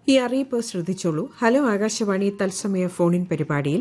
ഈ അറിയിപ്പ് ശ്രദ്ധിച്ചോളൂ ഹലോ ആകാശവാണി തത്സമയ ഫോണിൻ പരിപാടിയിൽ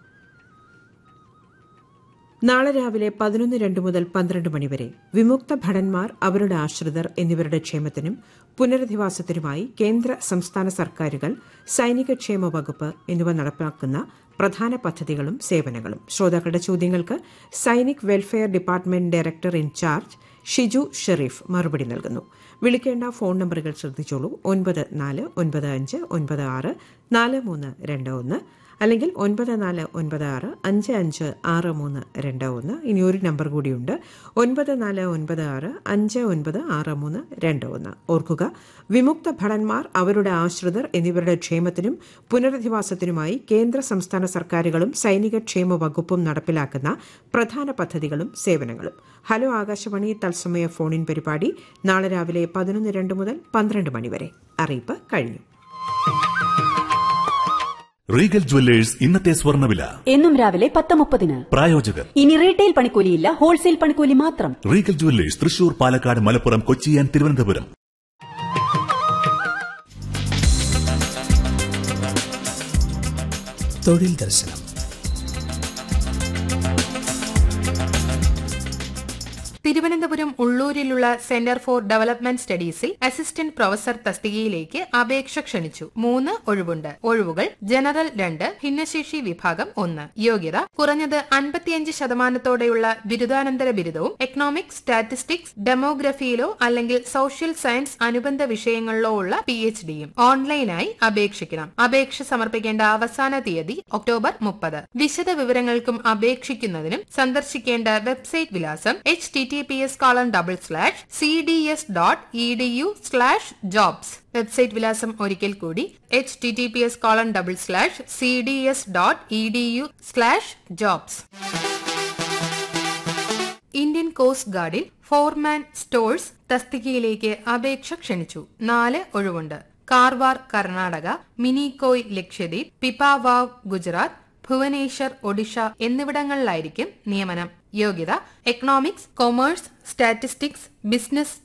നാളെ രാവിലെ പതിനൊന്ന് രണ്ട് മുതൽ പന്ത്രണ്ട് മണിവരെ വിമുക്ത ഭടന്മാർ അവരുടെ ആശ്രിതർ എന്നിവരുടെ ക്ഷേമത്തിനും പുനരധിവാസത്തിനുമായി കേന്ദ്ര സംസ്ഥാന സർക്കാരുകൾ സൈനിക ക്ഷേമ വകുപ്പ് എന്നിവ നടപ്പാക്കുന്ന പ്രധാന പദ്ധതികളും സേവനങ്ങളും ശ്രോതാക്കളുടെ ചോദ്യങ്ങൾക്ക് Sainik welfare department director in charge Shiju Shereef മറുപടി നൽകുന്നു വിളിക്കേണ്ട ഫോൺ നമ്പറുകൾ ശ്രദ്ധിച്ചോളൂ ഒൻപത് നാല് ഒൻപത് അഞ്ച് ഒൻപത് ആറ് നാല് മൂന്ന് രണ്ട് ഒന്ന് അല്ലെങ്കിൽ ഒൻപത് നാല് ഒൻപത് ആറ് അഞ്ച് അഞ്ച് ആറ് മൂന്ന് രണ്ട് ഒന്ന് ഇനി ഒരു നമ്പർ കൂടിയുണ്ട് ഒൻപത് നാല് ഒൻപത് ആറ് അഞ്ച് ഒൻപത് ആറ് മൂന്ന് രണ്ട് ഒന്ന് ഓർക്കുക വിമുക്ത ഭടന്മാർ അവരുടെ ആശ്രിതർ എന്നിവരുടെ ക്ഷേമത്തിനും പുനരധിവാസത്തിനുമായി കേന്ദ്ര സംസ്ഥാന സർക്കാരുകളും സൈനിക ക്ഷേമ വകുപ്പും നടപ്പിലാക്കുന്ന പ്രധാന പദ്ധതികളും സേവനങ്ങളും ഹലോ ആകാശവാണി തത്സമയ ഫോണിൻ പരിപാടി നാളെ രാവിലെ പതിനൊന്ന് രണ്ട് മുതൽ പന്ത്രണ്ട് മണിവരെ അറിയിപ്പ് കഴിഞ്ഞു റീഗൽ ജുവല്ലേഴ്സ് ഇന്നത്തെ സ്വർണ്ണവില എന്നും രാവിലെ പത്ത് മുപ്പതിന് പ്രായോജകർ ഇനി റീറ്റെയിൽ പണിക്കൂലിയില്ല ഹോൾസെയിൽ പണിക്കൂലി മാത്രം റീഗൽ ജുവല്ലേഴ്സ് തൃശൂർ പാലക്കാട് മലപ്പുറം കൊച്ചി ആൻഡ് തിരുവനന്തപുരം തൊഴിൽ ദർശനം തിരുവനന്തപുരം ഉള്ളൂരിലുള്ള സെന്റർ ഫോർ ഡെവലപ്മെന്റ് സ്റ്റഡീസിൽ അസിസ്റ്റന്റ് പ്രൊഫസർ തസ്തികയിലേക്ക് അപേക്ഷ ക്ഷണിച്ചു മൂന്ന് ഒഴിവുണ്ട് ഒഴിവുകൾ ജനറൽ രണ്ട് ഭിന്നശേഷി വിഭാഗം ഒന്ന് യോഗ്യത കുറഞ്ഞത് അൻപത്തിയഞ്ച് ശതമാനത്തോടെയുള്ള ബിരുദാനന്തര ബിരുദവും എക്കണോമിക്സ് സ്റ്റാറ്റിസ്റ്റിക്സ് ഡെമോഗ്രഫിയിലോ അല്ലെങ്കിൽ സോഷ്യൽ സയൻസ് അനുബന്ധ വിഷയങ്ങളിലോ ഉള്ള പി എച്ച് ഡിയും ഓൺലൈനായി അപേക്ഷിക്കണം അപേക്ഷ സമർപ്പിക്കേണ്ട അവസാന തീയതി ഒക്ടോബർ മുപ്പത് വിശദ വിവരങ്ങൾക്കും അപേക്ഷിക്കുന്നതിനും സന്ദർശിക്കേണ്ട വെബ്സൈറ്റ് വിലാസം H T T P S colon double slash C D S dot E D U slash jobs website വിലാസം ഒരിക്കൽ കൂടി H T T P S colon double slash C D S dot E D U slash jobs Indian coast ഗാർഡിൽ foreman stores തസ്തികയിലേക്ക് അപേക്ഷ ക്ഷണിച്ചു നാല് ഒഴിവുണ്ട് കാർവാർ കർണാടക മിനിക്കോയ് ലക്ഷദ്വീപ് പിപാവാവ് ഗുജറാത്ത് ഭുവനേശ്വർ ഒഡീഷ എന്നിവിടങ്ങളിലായിരിക്കും നിയമനം യോഗ്യത എക്കണോമിക്സ് കൊമേഴ്സ് സ്റ്റാറ്റിസ്റ്റിക്സ് ബിസിനസ്